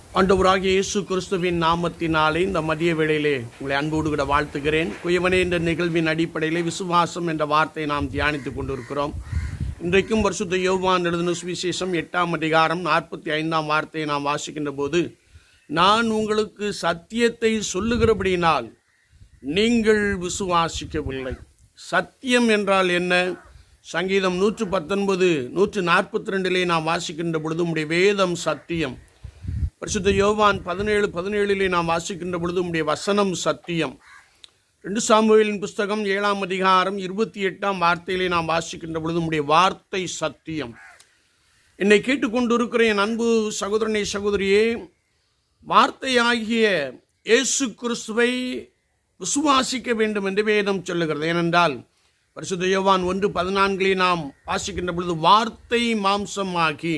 ஆண்டவராகிய இயேசு கிறிஸ்துவின் நாமத்தினாலே இந்த மதிய வேளையிலே உங்களை அன்போடு கூட வாழ்த்துகிறேன் குயவனே என்ற நிகழ்வின் அடிப்படையிலே விசுவாசம் என்ற வார்த்தை நாம் தியானித்துக் கொண்டிருக்கிறோம் இன்றைக்கும் பரிசுத்த யோவான் எழுதின சுவிசேஷம் எட்டாம் அதிகாரம் நாற்பத்தி ஐந்தாம் வார்த்தையை நாம் வாசிக்கின்ற போது நான் உங்களுக்கு சத்தியத்தை சொல்லுகிறபடியினால் நீங்கள் விசுவாசிக்கவில்லை சத்தியம் என்றால் என்ன சங்கீதம் நூற்று பத்தொன்பது நூற்று நாற்பத்தி ரெண்டிலே நாம் வாசிக்கின்ற பொழுது உம்முடைய வேதம் சத்தியம் பரிசுத்த யோவான் பதினேழு பதினேழிலே நாம் வாசிக்கின்ற பொழுது உம்முடைய வசனம் சத்தியம் ரெண்டு சாமுவேலின் புஸ்தகம் ஏழாம் அதிகாரம் இருபத்தி எட்டாம் வார்த்தையிலே நாம் வாசிக்கின்ற பொழுது உம்முடைய வார்த்தை சத்தியம் என்னை கேட்டுக்கொண்டிருக்கிற என் அன்பு சகோதரனே சகோதரியே வார்த்தையாகிய இயேசு கிறிஸ்துவை விசுவாசிக்க வேண்டும் என்று வேதம் சொல்லுகிறது ஏனென்றால் பரிசுத்த யோவான் ஒன்று பதினான்கிலே நாம் வாசிக்கின்ற பொழுது வார்த்தை மாம்சமாகி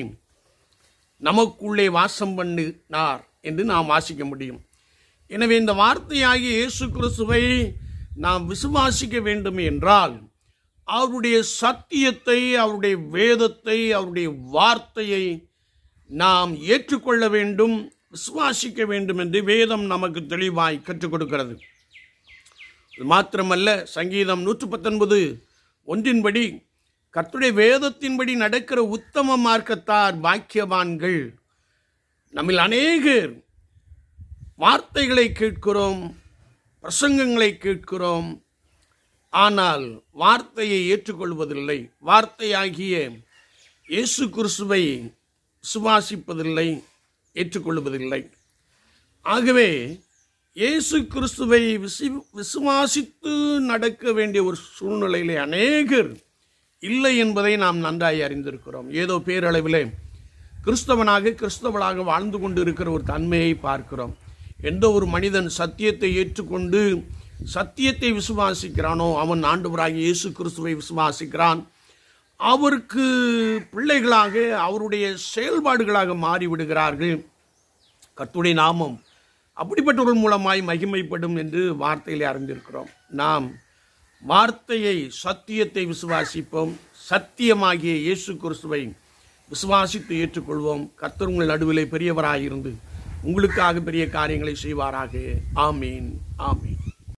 நமக்குள்ளே வாசம் பண்ணினார் என்று நாம் வாசிக்க முடியும் எனவே இந்த வார்த்தையாகிய இயேசு கிறிஸ்துவை நாம் விசுவாசிக்க வேண்டும் என்றால் அவருடைய சத்தியத்தை அவருடைய வேதத்தை அவருடைய வார்த்தையை நாம் ஏற்றுக்கொள்ள வேண்டும் விசுவாசிக்க வேண்டும் என்று வேதம் நமக்கு தெளிவாய் கற்றுக் கொடுக்கிறது அது மாத்திரமல்ல சங்கீதம் நூற்று பத்தொன்பது ஒன்றின்படி கர்த்துடைய வேதத்தின்படி நடக்கிற உத்தம மார்க்கத்தார் பாக்கியவான்கள் நம்மில் அநேகர் வார்த்தைகளை கேட்கிறோம் பிரசங்கங்களை கேட்கிறோம் ஆனால் வார்த்தையை ஏற்றுக்கொள்வதில்லை வார்த்தையாகிய இயேசு கிறிஸ்துவை விசுவாசிப்பதில்லை ஏற்றுக்கொள்வதில்லை ஆகவே இயேசு கிறிஸ்துவை விசி விசுவாசித்து நடக்க வேண்டிய ஒரு சூழ்நிலையிலே அநேகர் இல்லை என்பதை நாம் நன்றாய் அறிந்திருக்கிறோம் ஏதோ பேரளவிலே கிறிஸ்தவனாக கிறிஸ்தவளாக வாழ்ந்து கொண்டு இருக்கிற ஒரு தன்மையை பார்க்கிறோம் எந்த ஒரு மனிதன் சத்தியத்தை ஏற்றுக்கொண்டு சத்தியத்தை விசுவாசிக்கிறானோ அவன் ஆண்டவராகிய இயேசு கிறிஸ்துவை விசுவாசிக்கிறான் அவருக்கு பிள்ளைகளாக அவருடைய செயல்பாடுகளாக மாறிவிடுகிறார்கள் கர்த்துடைய நாமம் அப்படிப்பட்டவர்கள் மூலமாய் மகிமைப்படும் என்று வார்த்தையிலே அறிந்திருக்கிறோம் நாம் வார்த்தையை சத்தியத்தை விசுவாசிப்போம் சத்தியமாகிய இயேசு கிறிஸ்துவை விசுவாசித்து ஏற்றுக்கொள்வோம் கர்த்தர் உங்கள் நடுவிலே பெரியவராயிருந்து உங்களுக்காக பெரிய காரியங்களை செய்வாராக ஆமீன் ஆமீன்